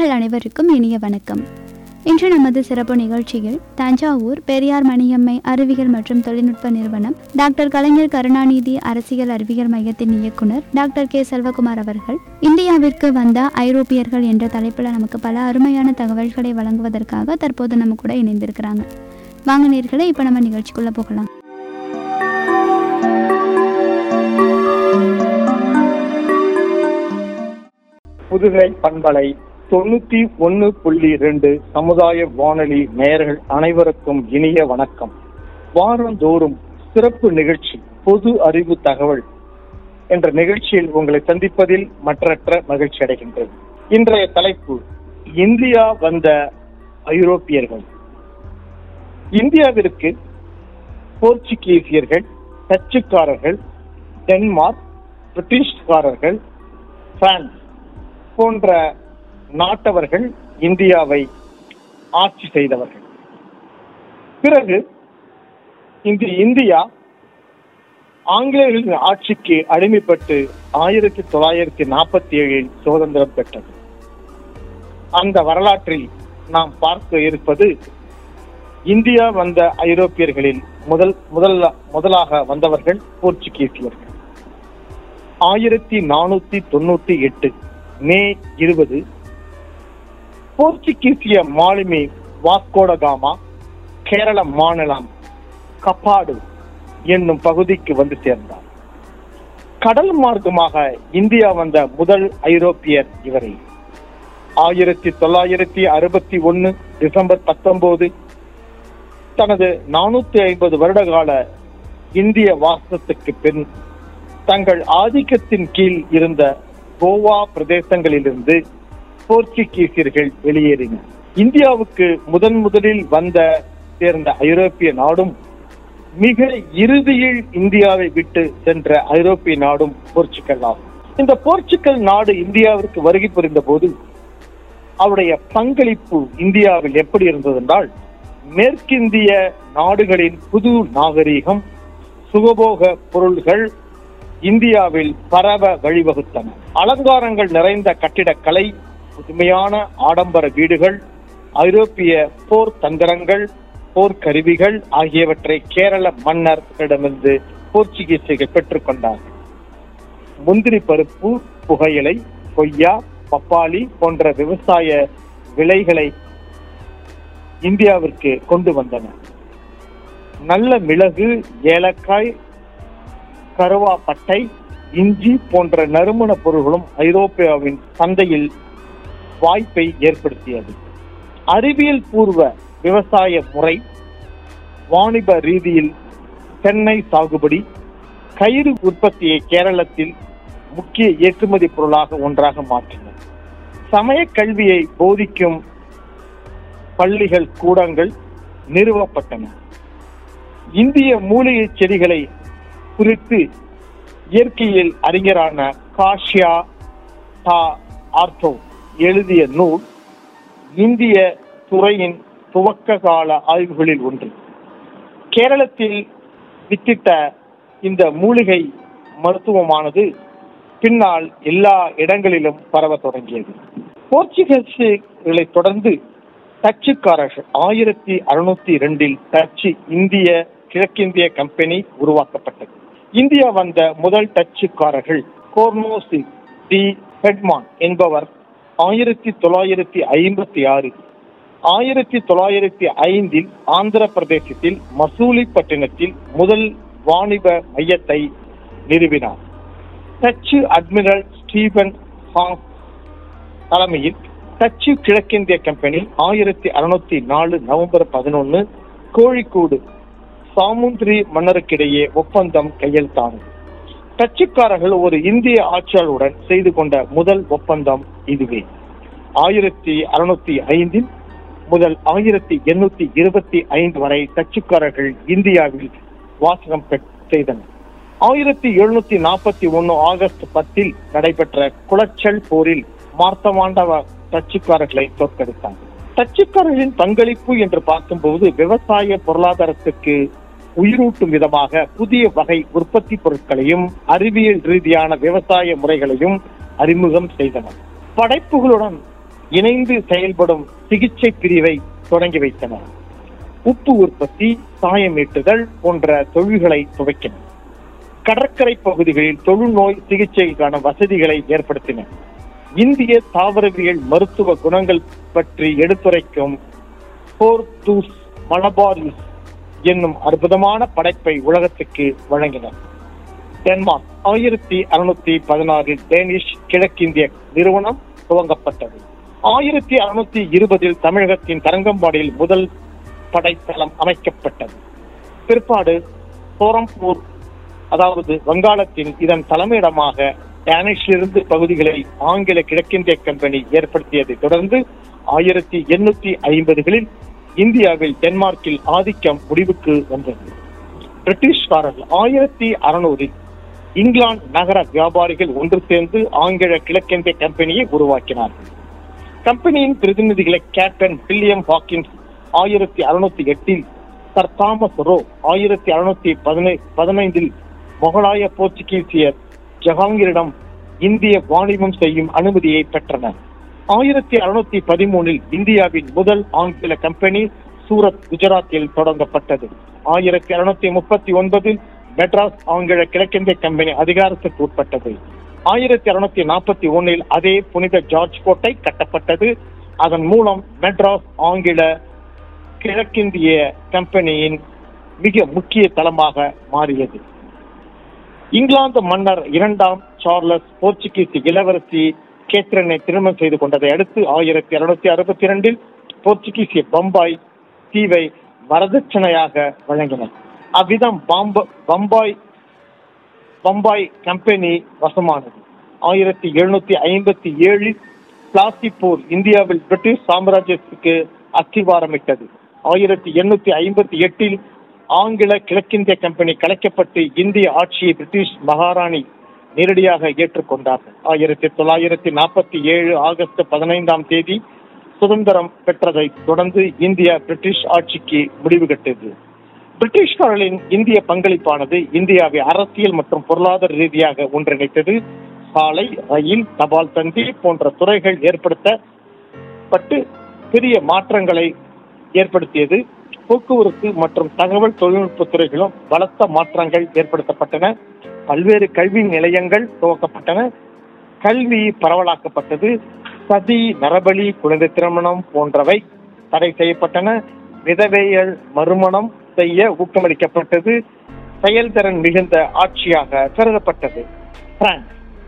நேர்கள் அனைவருக்கும் இனிய வணக்கம் இன்று நமது சிறப்பு நிகழ்ச்சியில் தஞ்சாவூர் பெரியார் மணியம்மை அறிவியல் மற்றும் தொழில்நுட்ப நிறுவனம் டாக்டர் கலைஞர் கருணாநிதி அரசியல் அறிவியல் மையத்தின் இயக்குனர் டாக்டர் கே செல்வகுமார் அவர்கள் இந்தியாவிற்கு வந்த ஐரோப்பியர்கள் என்ற தலைப்பில் நமக்கு பல அருமையான தகவல்களை வழங்குவதற்காக தற்போது நம்ம கூட இணைந்திருக்கிறாங்க வாங்க நேர்களே இப்போ நம்ம நிகழ்ச்சிக்குள்ள போகலாம் புதுகை பண்பலை தொண்ணூத்தி ஒன்னு புள்ளி ரெண்டு சமுதாய வானொலி நேயர்கள் அனைவருக்கும் இனிய வணக்கம் வாரந்தோறும் சிறப்பு நிகழ்ச்சி பொது அறிவு தகவல் என்ற நிகழ்ச்சியில் உங்களை சந்திப்பதில் மற்றற்ற மகிழ்ச்சி அடைகின்றது இன்றைய தலைப்பு இந்தியா வந்த ஐரோப்பியர்கள் இந்தியாவிற்கு போர்ச்சுகீசியர்கள் டச்சுக்காரர்கள் டென்மார்க் பிரிட்டிஷ்காரர்கள் பிரான்ஸ் போன்ற நாட்டவர்கள் இந்தியாவை ஆட்சி செய்தவர்கள் பிறகு இந்த இந்தியா ஆங்கிலேயர்களின் ஆட்சிக்கு அடிமைப்பட்டு ஆயிரத்தி தொள்ளாயிரத்தி நாற்பத்தி ஏழில் சுதந்திரம் பெற்றது அந்த வரலாற்றில் நாம் பார்க்க இருப்பது இந்தியா வந்த ஐரோப்பியர்களில் முதல் முதல் முதலாக வந்தவர்கள் போர்ச்சுகீசியர்கள் ஆயிரத்தி நானூத்தி தொண்ணூத்தி எட்டு மே இருபது போர்ச்சுகீசிய மாலுமி வாஸ்கோடகாமா கேரள மாநிலம் கப்பாடு என்னும் பகுதிக்கு வந்து சேர்ந்தார் கடல் மார்க்கமாக இந்தியா வந்த முதல் ஐரோப்பியர் இவரே ஆயிரத்தி தொள்ளாயிரத்தி அறுபத்தி ஒன்னு டிசம்பர் பத்தொன்பது தனது நானூத்தி ஐம்பது வருட கால இந்திய வாசத்துக்கு பின் தங்கள் ஆதிக்கத்தின் கீழ் இருந்த கோவா பிரதேசங்களிலிருந்து போர்ச்சுகீசியர்கள் வெளியேறினர் இந்தியாவுக்கு முதன் முதலில் வந்த சேர்ந்த ஐரோப்பிய நாடும் மிக இறுதியில் இந்தியாவை விட்டு சென்ற ஐரோப்பிய நாடும் போர்ச்சுகல் ஆகும் இந்த போர்ச்சுகல் நாடு இந்தியாவிற்கு வருகை புரிந்த போது அவருடைய பங்களிப்பு இந்தியாவில் எப்படி இருந்தது என்றால் மேற்கிந்திய நாடுகளின் புது நாகரீகம் சுகபோக பொருள்கள் இந்தியாவில் பரவ வழிவகுத்தன அலங்காரங்கள் நிறைந்த கட்டிடக்கலை புதுமையான ஆடம்பர வீடுகள் ஐரோப்பிய போர் தந்திரங்கள் போர்க்கருவிகள் ஆகியவற்றை கேரள மன்னர்களிடமிருந்து போர்ச்சுகீசியர்கள் பெற்றுக்கொண்டார்கள் முந்திரி பருப்பு புகையிலை கொய்யா பப்பாளி போன்ற விவசாய விலைகளை இந்தியாவிற்கு கொண்டு வந்தனர் நல்ல மிளகு ஏலக்காய் கருவாப்பட்டை இஞ்சி போன்ற நறுமண பொருள்களும் ஐரோப்பியாவின் சந்தையில் வாய்ப்பை ஏற்படுத்தியது அறிவியல் பூர்வ விவசாய முறை வாணிப ரீதியில் தென்னை சாகுபடி கயிறு உற்பத்தியை கேரளத்தில் முக்கிய ஏற்றுமதி பொருளாக ஒன்றாக மாற்றினர் சமய கல்வியை போதிக்கும் பள்ளிகள் கூடங்கள் நிறுவப்பட்டன இந்திய மூலிகை செடிகளை குறித்து இயற்கையில் அறிஞரான காஷ்யா டா ஆர்டோ எழுதிய நூல் இந்திய துறையின் துவக்க கால ஆய்வுகளில் ஒன்று கேரளத்தில் வித்திட்ட இந்த மூலிகை மருத்துவமானது பின்னால் எல்லா இடங்களிலும் பரவ தொடங்கியது போர்ச்சுகீசியர்களை தொடர்ந்து டச்சுக்காரர்கள் ஆயிரத்தி அறுநூத்தி இரண்டில் டச்சு இந்திய கிழக்கிந்திய கம்பெனி உருவாக்கப்பட்டது இந்தியா வந்த முதல் டச்சுக்காரர்கள் கோர்னோசி டி ஹெட்மான் என்பவர் ஆயிரத்தி தொள்ளாயிரத்தி ஐம்பத்தி ஆறு ஆயிரத்தி தொள்ளாயிரத்தி ஐந்தில் ஆந்திர பிரதேசத்தில் மசூலிப்பட்டினத்தில் முதல் வாணிப மையத்தை நிறுவினார் டச்சு அட்மிரல் ஸ்டீபன் ஹாங் தலைமையில் டச்சு கிழக்கிந்திய கம்பெனி ஆயிரத்தி அறுநூத்தி நாலு நவம்பர் பதினொன்னு கோழிக்கோடு சாமுந்திரி மன்னருக்கிடையே ஒப்பந்தம் கையெழுத்தானது டச்சுக்காரர்கள் ஒரு இந்திய ஆட்சியாளருடன் செய்து கொண்ட முதல் ஒப்பந்தம் இதுவே ஆயிரத்தி அறுநூத்தி ஐந்தில் முதல் ஆயிரத்தி எண்ணூத்தி இருபத்தி ஐந்து வரை டச்சுக்காரர்கள் இந்தியாவில் வாசகம் செய்தனர் ஆயிரத்தி எழுநூத்தி நாற்பத்தி ஒன்னு ஆகஸ்ட் பத்தில் நடைபெற்ற குளச்சல் போரில் மார்த்தமாண்டவ டச்சுக்காரர்களை தோற்கடித்தார் டச்சுக்காரர்களின் பங்களிப்பு என்று பார்க்கும்போது விவசாய பொருளாதாரத்துக்கு உயிரூட்டும் விதமாக புதிய வகை உற்பத்தி பொருட்களையும் அறிவியல் ரீதியான விவசாய முறைகளையும் அறிமுகம் செய்தனர் படைப்புகளுடன் இணைந்து செயல்படும் சிகிச்சை பிரிவை தொடங்கி வைத்தனர் உப்பு உற்பத்தி சாயமீட்டுதல் போன்ற தொழில்களை துவக்கினர் கடற்கரை பகுதிகளில் தொழுநோய் சிகிச்சைக்கான வசதிகளை ஏற்படுத்தினர் இந்திய தாவரவியல் மருத்துவ குணங்கள் பற்றி எடுத்துரைக்கும் போர்தூஸ் மலபாரிஸ் என்னும் அற்புதமான படைப்பை உலகத்துக்கு வழங்கினர் டென்மார்க் ஆயிரத்தி அறுநூத்தி பதினாறில் டேனிஷ் கிழக்கிந்திய நிறுவனம் துவங்கப்பட்டது ஆயிரத்தி அறுநூத்தி இருபதில் தமிழகத்தின் தரங்கம்பாடியில் முதல் படைத்தளம் அமைக்கப்பட்டது பிற்பாடு சோரம்பூர் அதாவது வங்காளத்தின் இதன் தலைமையிடமாக டேனிஷிலிருந்து பகுதிகளை ஆங்கில கிழக்கிந்திய கம்பெனி ஏற்படுத்தியதை தொடர்ந்து ஆயிரத்தி எண்ணூத்தி ஐம்பதுகளில் இந்தியாவில் டென்மார்க்கில் ஆதிக்கம் முடிவுக்கு வந்தது பிரிட்டிஷ்காரர்கள் ஆயிரத்தி அறுநூறில் இங்கிலாந்து நகர வியாபாரிகள் ஒன்று சேர்ந்து ஆங்கில கிழக்கிந்திய கம்பெனியை உருவாக்கினார்கள் கம்பெனியின் பிரதிநிதிகளை கேப்டன் வில்லியம் ஹாக்கின்ஸ் ஆயிரத்தி அறுநூத்தி எட்டில் சர் தாமஸ் ரோ ஆயிரத்தி அறுநூத்தி பதினை பதினைந்தில் முகலாய போர்ச்சுகீசியர் ஜஹாங்கீரிடம் இந்திய வாணிபம் செய்யும் அனுமதியை பெற்றனர் ஆயிரத்தி அறுநூத்தி பதிமூணில் இந்தியாவின் முதல் ஆங்கில கம்பெனி சூரத் குஜராத்தில் தொடங்கப்பட்டது ஆயிரத்தி அறுநூத்தி முப்பத்தி ஒன்பதில் மெட்ராஸ் ஆங்கில கிழக்கிந்திய கம்பெனி அதிகாரத்துக்கு உட்பட்டது ஆயிரத்தி அறுநூத்தி நாற்பத்தி ஒன்னில் அதே புனித ஜார்ஜ் கோட்டை கட்டப்பட்டது அதன் மூலம் மெட்ராஸ் ஆங்கில கிழக்கிந்திய கம்பெனியின் மிக முக்கிய தளமாக மாறியது இங்கிலாந்து மன்னர் இரண்டாம் சார்லஸ் போர்ச்சுகீஸ் இளவரசி கேத்ரனை திருமணம் செய்து கொண்டதை அடுத்து ஆயிரத்தி இருநூத்தி அறுபத்தி இரண்டில் போர்ச்சுகீசிய பம்பாய் தீவை வரதட்சணையாக வழங்கினர் அவ்விதம் பாம்ப பம்பாய் பம்பாய் கம்பெனி வசமானது ஆயிரத்தி எழுநூத்தி ஐம்பத்தி ஏழில் பிளாஸ்டிப்பூர் இந்தியாவில் பிரிட்டிஷ் சாம்ராஜ்யத்துக்கு அஸ்திவாரமிட்டது ஆயிரத்தி எண்ணூத்தி ஐம்பத்தி எட்டில் ஆங்கில கிழக்கிந்திய கம்பெனி கலைக்கப்பட்டு இந்திய ஆட்சியை பிரிட்டிஷ் மகாராணி நேரடியாக ஏற்றுக்கொண்டார்கள் ஆயிரத்தி தொள்ளாயிரத்தி நாற்பத்தி ஏழு ஆகஸ்ட் பதினைந்தாம் தேதி சுதந்திரம் பெற்றதை தொடர்ந்து இந்தியா பிரிட்டிஷ் ஆட்சிக்கு முடிவு கட்டது பிரிட்டிஷ்காரர்களின் இந்திய பங்களிப்பானது இந்தியாவை அரசியல் மற்றும் பொருளாதார ரீதியாக ஒன்றிணைத்தது சாலை ரயில் தபால் தந்தி போன்ற துறைகள் ஏற்படுத்தப்பட்டு பெரிய மாற்றங்களை ஏற்படுத்தியது போக்குவரத்து மற்றும் தகவல் தொழில்நுட்ப துறைகளும் பலத்த மாற்றங்கள் ஏற்படுத்தப்பட்டன பல்வேறு கல்வி நிலையங்கள் துவக்கப்பட்டன கல்வி பரவலாக்கப்பட்டது சதி நரபலி குழந்தை திருமணம் போன்றவை தடை செய்யப்பட்டன விதவையல் மறுமணம் செய்ய ஊக்கமளிக்கப்பட்டது செயல்திறன் மிகுந்த ஆட்சியாக கருதப்பட்டது பிரான்ஸ்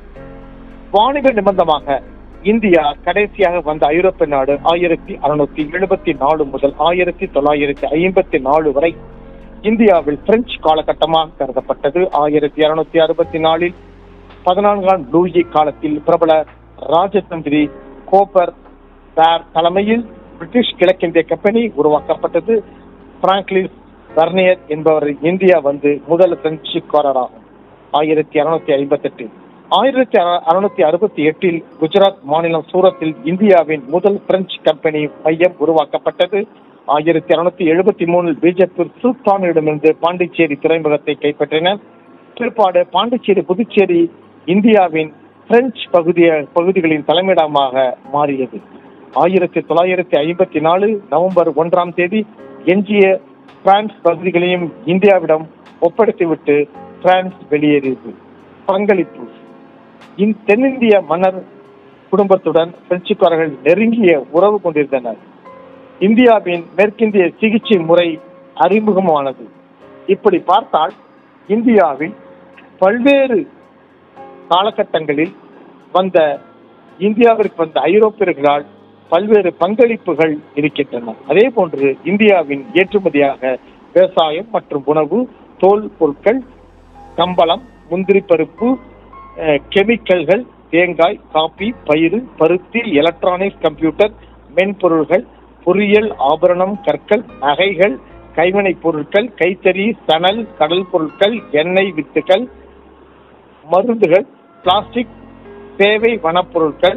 வாணிப நிபந்தமாக இந்தியா கடைசியாக வந்த ஐரோப்பிய நாடு ஆயிரத்தி அறுநூத்தி எழுபத்தி நாலு முதல் ஆயிரத்தி தொள்ளாயிரத்தி ஐம்பத்தி நாலு வரை இந்தியாவில் பிரெஞ்சு காலகட்டமாக கருதப்பட்டது ஆயிரத்தி இருநூத்தி அறுபத்தி நாலில் பதினான்காம் லூயி காலத்தில் பிரபல ராஜதந்திரி கோப்பர் பேர் தலைமையில் பிரிட்டிஷ் கிழக்கிந்திய கம்பெனி உருவாக்கப்பட்டது பிராங்க்லிஸ் வர்னியர் என்பவர் இந்தியா வந்து முதல் பிரெஞ்சுக்காரராகும் ஆயிரத்தி இருநூத்தி ஐம்பத்தி எட்டு ஆயிரத்தி அறுநூத்தி அறுபத்தி எட்டில் குஜராத் மாநிலம் சூரத்தில் இந்தியாவின் முதல் பிரெஞ்சு கம்பெனி மையம் உருவாக்கப்பட்டது ஆயிரத்தி அறுநூத்தி எழுபத்தி மூணில் பிஜேபி சுல்தானிடமிருந்து பாண்டிச்சேரி துறைமுகத்தை கைப்பற்றினர் பிற்பாடு பாண்டிச்சேரி புதுச்சேரி இந்தியாவின் பிரெஞ்சு பகுதிய பகுதிகளின் தலைமையிடமாக மாறியது ஆயிரத்தி தொள்ளாயிரத்தி ஐம்பத்தி நாலு நவம்பர் ஒன்றாம் தேதி எஞ்சிய பிரான்ஸ் பகுதிகளையும் இந்தியாவிடம் ஒப்படைத்துவிட்டு பிரான்ஸ் வெளியேறியது பங்களிப்பு இந் தென்னிந்திய மன்னர் குடும்பத்துடன் பிரெஞ்சுக்காரர்கள் நெருங்கிய உறவு கொண்டிருந்தனர் இந்தியாவின் மேற்கிந்திய சிகிச்சை முறை அறிமுகமானது இப்படி பார்த்தால் இந்தியாவில் பல்வேறு காலகட்டங்களில் வந்த இந்தியாவிற்கு வந்த ஐரோப்பியர்களால் பல்வேறு பங்களிப்புகள் இருக்கின்றன அதே போன்று இந்தியாவின் ஏற்றுமதியாக விவசாயம் மற்றும் உணவு தோல் பொருட்கள் கம்பளம் முந்திரி பருப்பு கெமிக்கல்கள் தேங்காய் காபி பயிறு பருத்தி எலக்ட்ரானிக்ஸ் கம்ப்யூட்டர் மென்பொருள்கள் பொறியியல் ஆபரணம் கற்கள் நகைகள் கைவினைப் பொருட்கள் கைத்தறி சணல் கடல் பொருட்கள் எண்ணெய் வித்துக்கள் மருந்துகள் பிளாஸ்டிக் சேவை வனப்பொருட்கள்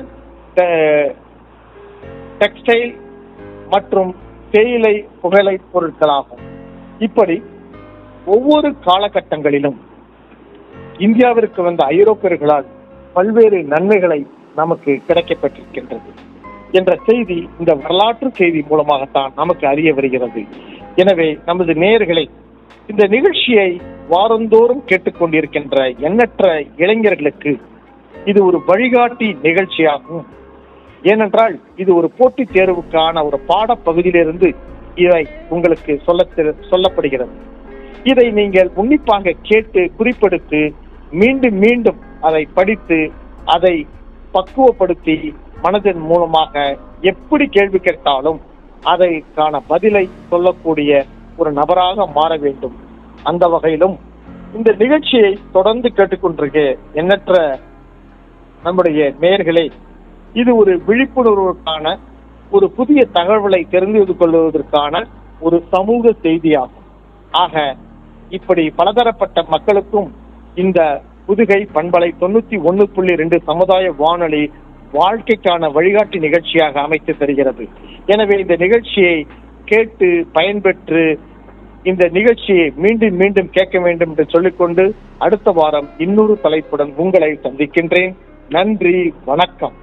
டெக்ஸ்டைல் மற்றும் தேயிலை புகழை பொருட்களாகும் இப்படி ஒவ்வொரு காலகட்டங்களிலும் இந்தியாவிற்கு வந்த ஐரோப்பியர்களால் பல்வேறு நன்மைகளை நமக்கு கிடைக்கப்பட்டிருக்கின்றது என்ற செய்தி இந்த வரலாற்று செய்தி மூலமாகத்தான் நமக்கு அறிய வருகிறது எனவே நமது நேயர்களை இந்த நிகழ்ச்சியை வாரந்தோறும் கேட்டுக்கொண்டிருக்கின்ற எண்ணற்ற இளைஞர்களுக்கு இது ஒரு வழிகாட்டி நிகழ்ச்சியாகும் ஏனென்றால் இது ஒரு போட்டித் தேர்வுக்கான ஒரு பாடப்பகுதியிலிருந்து இதை உங்களுக்கு சொல்ல சொல்லப்படுகிறது இதை நீங்கள் உன்னிப்பாக கேட்டு குறிப்பெடுத்து மீண்டும் மீண்டும் அதை படித்து அதை பக்குவப்படுத்தி மனதின் மூலமாக எப்படி கேள்வி கேட்டாலும் அதற்கான பதிலை சொல்லக்கூடிய ஒரு நபராக மாற வேண்டும் அந்த வகையிலும் இந்த நிகழ்ச்சியை தொடர்ந்து கேட்டுக்கொண்டிருக்க எண்ணற்ற நம்முடைய நேயர்களே இது ஒரு விழிப்புணர்வுக்கான ஒரு புதிய தகவலை தெரிந்து கொள்வதற்கான ஒரு சமூக செய்தியாகும் ஆக இப்படி பலதரப்பட்ட மக்களுக்கும் இந்த புதுகை பண்பலை தொண்ணூத்தி ஒன்னு புள்ளி ரெண்டு சமுதாய வானொலி வாழ்க்கைக்கான வழிகாட்டி நிகழ்ச்சியாக அமைத்து தருகிறது எனவே இந்த நிகழ்ச்சியை கேட்டு பயன்பெற்று இந்த நிகழ்ச்சியை மீண்டும் மீண்டும் கேட்க வேண்டும் என்று சொல்லிக்கொண்டு அடுத்த வாரம் இன்னொரு தலைப்புடன் உங்களை சந்திக்கின்றேன் நன்றி வணக்கம்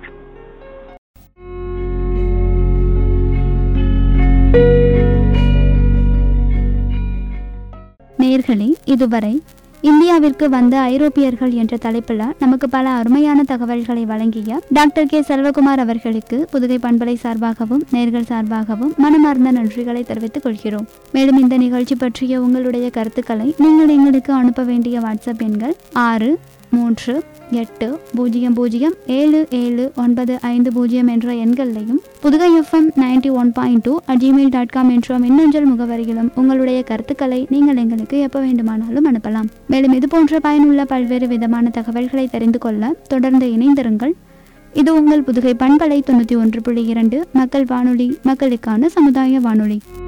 நேர்களே இதுவரை இந்தியாவிற்கு வந்த ஐரோப்பியர்கள் என்ற தலைப்பில் நமக்கு பல அருமையான தகவல்களை வழங்கிய டாக்டர் கே செல்வகுமார் அவர்களுக்கு புதுகை பண்பலை சார்பாகவும் நேர்கள் சார்பாகவும் மனமார்ந்த நன்றிகளை தெரிவித்துக் கொள்கிறோம் மேலும் இந்த நிகழ்ச்சி பற்றிய உங்களுடைய கருத்துக்களை நீங்கள் எங்களுக்கு அனுப்ப வேண்டிய வாட்ஸ்அப் எண்கள் ஆறு மூன்று எட்டு பூஜ்ஜியம் பூஜ்ஜியம் ஏழு ஏழு ஒன்பது ஐந்து பூஜ்ஜியம் என்ற எண்களையும் Pudugai FM ninety one point two at Gmail dot com என்ற மின்னஞ்சல் முகவரியிலும் உங்களுடைய கருத்துக்களை நீங்கள் எங்களுக்கு எப்போ வேண்டுமானாலும் அனுப்பலாம் மேலும் இது போன்ற பயனுள்ள பல்வேறு விதமான தகவல்களை தெரிந்து கொள்ள தொடர்ந்து இணைந்திருங்கள் இது உங்கள் புதுகை பண்பலை தொண்ணூற்றி ஒன்று புள்ளி இரண்டு மக்கள் வானொலி மக்களுக்கான சமுதாய வானொலி